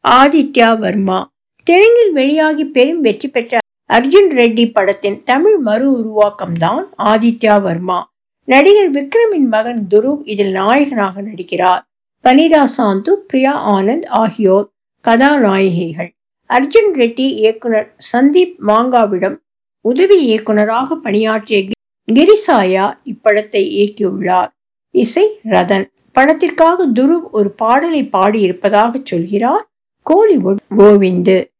ஆதித்யா வர்மா தெலுங்கில் வெளியாகி பெரும் வெற்றி பெற்ற அர்ஜுன் ரெட்டி படத்தின் தமிழ் மறு உருவாக்கம்தான் ஆதித்யா வர்மா நடிகர் விக்ரமின் மகன் துருவ் இதில் நாயகனாக நடிக்கிறார் பனிதா சாந்து பிரியா ஆனந்த் ஆகியோர் கதாநாயகிகள் அர்ஜுன் ரெட்டி இயக்குனர் சந்தீப் மாங்காவிடம் உதவி இயக்குனராக பணியாற்றிய கிரிசாயா இப்படத்தை இயக்கியுள்ளார் இசை ரதன் படத்திற்காக துருவ் ஒரு பாடலை பாடியிருப்பதாக சொல்கிறார் கோலிவுட் கோவிந்து